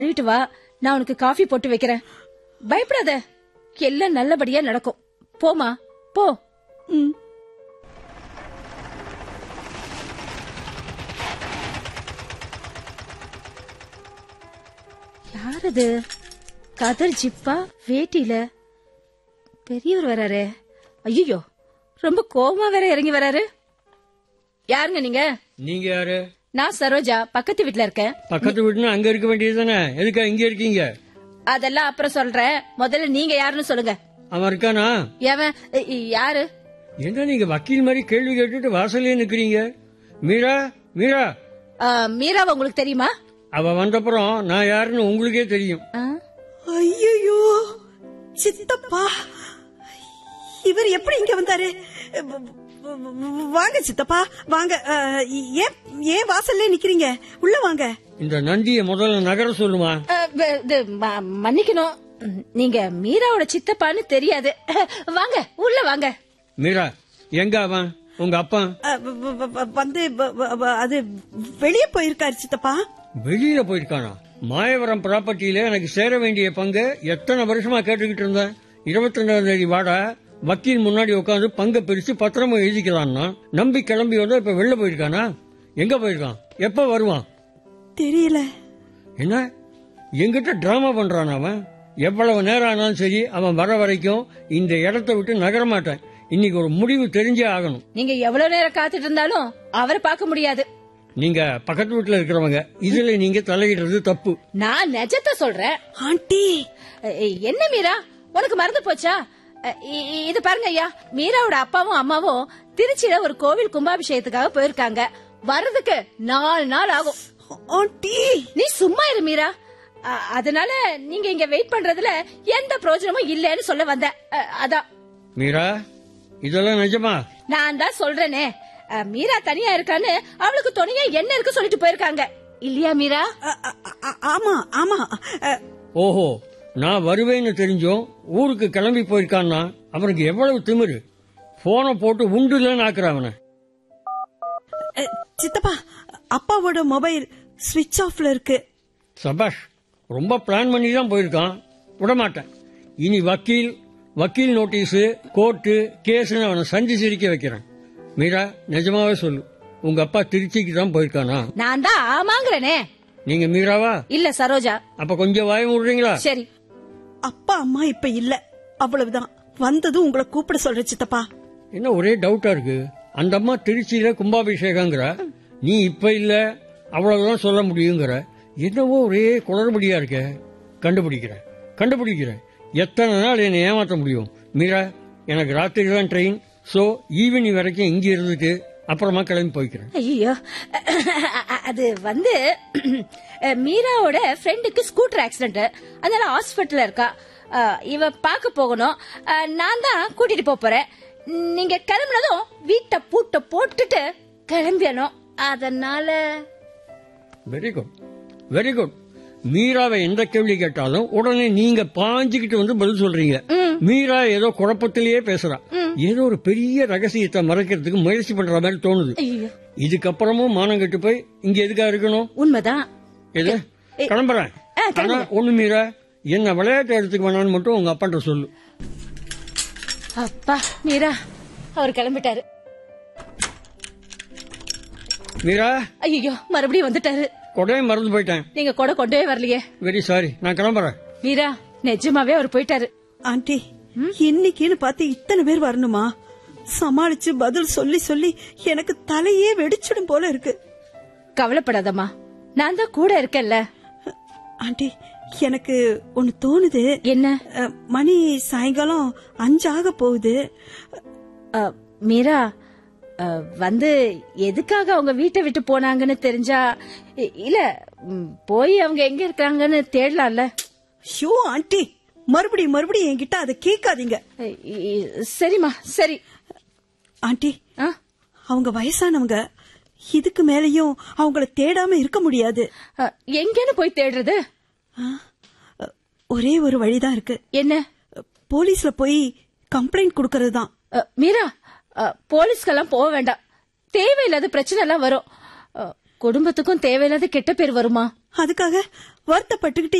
கழுவிட்டு வா நான் உனக்கு காஃபி போட்டு வைக்கிறேன் பயப்படாத எல்லாம் நல்லபடியா நடக்கும் போமா போ ம் யார் அது கதர் ஜிப்பா வேட்டியில பெரியவர் வராரு ஐயோ ரொம்ப கோவமா வேற இறங்கி வராரு யாருங்க நீங்க நீங்க யாரு நான் சரோஜா பக்கத்து வீட்ல இருக்கேன் பக்கத்து வீட்டுனா அங்க இருக்க வேண்டியது தானே எதுக்கா இங்க இருக்கீங்க அதெல்லாம் அப்புறம் சொல்றேன் முதல்ல நீங்க யாருன்னு சொல்லுங்க அவன் இருக்கானா எவன் இ- இ- யாரு என்ன நீங்க வக்கீல் மாதிரி கேள்வி கேட்டுட்டு வாசல்லே நிக்கிறீங்க மீரா மீரா ஆ, மீராவை உங்களுக்கு தெரியுமா அவ வந்தப்புறம் நான் யாருன்னு உங்களுக்கே தெரியும் ஆ? ஐயோ சித்தப்பா இவர் எப்படி இங்க வந்தாரு வ- வ- வாங்க சித்தப்பா வாங்க அஹ், ஏன் ஏன் வாசல்ல நிக்கிறீங்க உள்ள வாங்க இந்த நந்திய முதல்ல நகர சொல்லுமா ஆ, வ- இது, ம- மன்னிக்கணும் ம், நீங்க மீராவோட சித்தப்பான்னு தெரியாது வாங்க உள்ள வாங்க மீரா எங்க அவன் உங்க அப்பா அஹ், வ- வ- வ- வந்து வ- வ- வ- அது வெளியே போயிருக்காரு சித்தப்பா வெளியில போயிருக்கானா மாயவரம் ப்ராப்பர்ட்டியில எனக்கு சேர வேண்டிய பங்கு எத்தனை வருஷமா கேட்டுக்கிட்டு இருந்தேன் இருபத்தி ரெண்டாம் தேதி வாடா வக்கீல் முன்னாடி உட்காந்து பங்கை பிரிச்சு பத்திரமா எழுதிக்கலான்னா நம்பி கிளம்பி வந்து இப்ப வெளில போயிருக்கானா எங்க போயிருக்கான் எப்ப வருவான் தெரியல என்ன எங்கிட்ட டிராமா பண்றான் அவன் எவ்வளவு நேரம் ஆனாலும் சரி அவன் வர வரைக்கும் இந்த இடத்தை விட்டு நகர மாட்டேன் இன்னைக்கு ஒரு முடிவு தெரிஞ்சே ஆகணும் நீங்க எவ்வளவு நேரம் காத்துட்டு இருந்தாலும் அவரை பார்க்க முடியாது நீங்க பக்கத்து வீட்டுல இருக்கிறவங்க இதுல நீங்க தலையிடுறது தப்பு நான் நிஜத்தை சொல்றேன் ஆண்டி ஏய், என்ன மீரா உனக்கு மறந்து போச்சா அ, இ- இ- இது பாருங்க ஐயா மீராவோட அப்பாவும் அம்மாவும் திருச்சியில ஒரு கோவில் கும்பாபிஷேகத்துக்காக போயிருக்காங்க வர்றதுக்கு நாலு நாள் ஆகும் ஆண்டி நீ சும்மா இரு மீரா அ, அதனால நீங்க இங்க வெயிட் பண்றதுல எந்த பிரயோஜனமும் இல்லைன்னு சொல்ல வந்தேன் அ, அதான் மீரா இதெல்லாம் நிஜமா நான் தான் சொல்றேனே அ, மீரா தனியா இருக்கான்னு அவளுக்கு துணையா என்ன இருக்கு சொல்லிட்டு போயிருக்காங்க இல்லையா மீரா அ- அ- அ- ஆமா ஆமா அஹ், ஓஹோ நான் வருவேன்னு தெரிஞ்சும் ஊருக்கு கிளம்பி போயிருக்கான்னா அவனுக்கு எவ்வளவு திமிரு போனை போட்டு உண்டுலன்னு ஆக்குறான் அவனை அஹ், சித்தப்பா அப்பாவோட மொபைல் ஸ்விட்ச் ஆஃப்ல இருக்கு சபாஷ் ரொம்ப பிளான் பண்ணி தான் போயிருக்கான் விடமாட்டேன் இனி வக்கீல் வக்கீல் நோட்டீஸ் கோர்ட்டு கேஸ்னு அவனை சந்தி சிரிக்க வைக்கிறேன் மீரா நிஜமாவே சொல்லு உங்க அப்பா திருச்சிக்கு தான் போயிருக்கானா நான் தான் ஆமாங்கிறனே நீங்க மீராவா இல்ல சரோஜா அப்ப கொஞ்சம் வாய விடுறீங்களா சரி அப்பா அம்மா இப்ப இல்ல அவ்வளவுதான் வந்ததும் உங்களை கூப்பிட சொல்ற சித்தப்பா என்ன ஒரே டவுட்டா இருக்கு அந்த அம்மா திருச்சியில கும்பாபிஷேகங்கிற நீ இப்ப இல்ல அவ்வளவுதான் சொல்ல முடியுங்கிற என்னவோ ஒரே குளறுபடியா இருக்க கண்டுபிடிக்கிறேன் கண்டுபிடிக்கிறேன் எத்தனை நாள் என்னை ஏமாத்த முடியும் மீரா எனக்கு ராத்திரி தான் ட்ரெயின் சோ ஈவினிங் வரைக்கும் இங்க இருந்துட்டு அப்புறமா கிளம்பி போய்க்கிறேன் ஐயோ அது வந்து மீராவோட ஃப்ரெண்டுக்கு ஸ்கூட்டர் ஆக்சிடென்ட் அதனால ஹாஸ்பிட்டல்ல இருக்கா அஹ், இவ பார்க்க போகணும் அஹ், நான் தான் கூட்டிட்டு போப் போறேன் நீங்க கிளம்புனதும் வீட்டை பூட்ட போட்டுட்டு கிளம்பியணும் அதனால வெரி குட் வெரி குட் மீராவை எந்த கேள்வி கேட்டாலும் உடனே நீங்க பாஞ்சுக்கிட்டு வந்து பதில் சொல்றீங்க மீரா ஏதோ குழப்பத்திலேயே பேசுறா ஏதோ ஒரு பெரிய ரகசியத்தை மறைக்கிறதுக்கு முயற்சி பண்ற மாதிரி தோணுது ஐயோ இதுக்கப்புறமும் மானம் கெட்டு போய் இங்க எதுக்கா இருக்கணும் உண்மைதான் எது கிளம்புறேன் ஆ, ஆனா ஒண்ணு மீரா என்ன விளையாட்டு இடத்துக்கு வேணாம்னு மட்டும் உங்க அப்பாட்ட சொல்லு அப்பா மீரா அவர் கிளம்பிட்டாரு மீரா ஐயோ மறுபடியும் வந்துட்டாரு கொடையை மறந்து போயிட்டேன் நீங்க கூட கொண்டே வரலையே வெரி சாரி நான் கிளம்புறேன் மீரா நிஜமாவே அவர் போயிட்டாரு ஆண்டி இன்னைக்குன்னு பார்த்து இத்தனை பேர் வரணுமா சமாளிச்சு பதில் சொல்லி சொல்லி எனக்கு தலையே வெடிச்சிடும் போல இருக்கு கவலைப்படாதம்மா நான் தான் கூட இருக்கேன்ல ஆண்டி எனக்கு ஒன்னு தோணுது என்ன அஹ், மணி சாயங்காலம் அஞ்சாக போகுது அ, மீரா அ, வந்து எதுக்காக அவங்க வீட்டை விட்டு போனாங்கன்னு தெரிஞ்சா இ- இல்ல ம், போய் அவங்க எங்க இருக்காங்கன்னு தேடலாம்ல ஷோ ஆண்டி மறுபடியும் மறுபடியும் என்கிட்ட அதை கேட்காதீங்க இ- இ- சரிம்மா சரி ஆண்டி ஆ, அவங்க வயசானவங்க இதுக்கு மேலயும் அவங்கள தேடாம இருக்க முடியாது அ, எங்கன்னு போய் தேடுறது ஆ, அஹ், ஒரே ஒரு வழிதான் இருக்கு என்ன அஹ், போலீஸ்ல போய் கம்ப்ளைண்ட் கொடுக்கறது தான் அ, மீரா அ, போலீஸ்க்கெல்லாம் போக வேண்டாம் தேவையில்லாத பிரச்சனை எல்லாம் வரும் அ, குடும்பத்துக்கும் தேவையில்லாத கெட்ட பேர் வருமா அதுக்காக வருத்தப்பட்டுக்கிட்டு